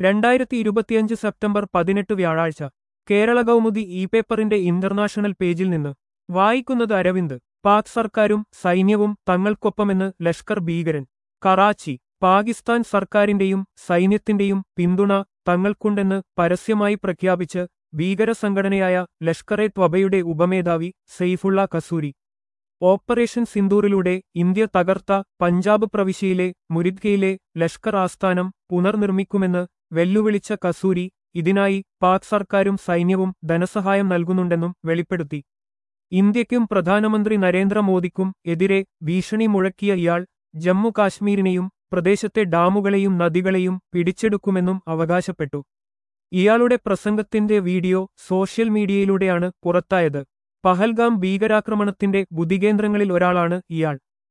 രണ്ടായിരത്തി ഇരുപത്തിയഞ്ച് സെപ്റ്റംബർ പതിനെട്ട് വ്യാഴാഴ്ച കേരള കൗമുദി ഇ പേപ്പറിന്റെ ഇന്റർനാഷണൽ പേജിൽ നിന്ന് വായിക്കുന്നത് അരവിന്ദ് പാക് സർക്കാരും സൈന്യവും തങ്ങൾക്കൊപ്പമെന്ന് ലഷ്കർ ഭീകരൻ കറാച്ചി പാകിസ്ഥാൻ സർക്കാരിന്റെയും സൈന്യത്തിന്റെയും പിന്തുണ തങ്ങൾക്കുണ്ടെന്ന് പരസ്യമായി പ്രഖ്യാപിച്ച് ഭീകര സംഘടനയായ ലഷ്കർ എ ത്വബയുടെ ഉപമേധാവി സെയ്ഫുള്ള കസൂരി ഓപ്പറേഷൻ സിന്ദൂറിലൂടെ ഇന്ത്യ തകർത്ത പഞ്ചാബ് പ്രവിശ്യയിലെ മുരിദ്ഗയിലെ ലഷ്കർ ആസ്ഥാനം പുനർനിർമ്മിക്കുമെന്ന് വെല്ലുവിളിച്ച കസൂരി ഇതിനായി പാക് സർക്കാരും സൈന്യവും ധനസഹായം നൽകുന്നുണ്ടെന്നും വെളിപ്പെടുത്തി ഇന്ത്യയ്ക്കും പ്രധാനമന്ത്രി നരേന്ദ്രമോദിക്കും എതിരെ ഭീഷണി മുഴക്കിയ ഇയാൾ ജമ്മു കാശ്മീരിനെയും പ്രദേശത്തെ ഡാമുകളെയും നദികളെയും പിടിച്ചെടുക്കുമെന്നും അവകാശപ്പെട്ടു ഇയാളുടെ പ്രസംഗത്തിന്റെ വീഡിയോ സോഷ്യൽ മീഡിയയിലൂടെയാണ് പുറത്തായത് പഹൽഗാം ഭീകരാക്രമണത്തിന്റെ ബുദ്ധികേന്ദ്രങ്ങളിൽ ഒരാളാണ് ഇയാൾ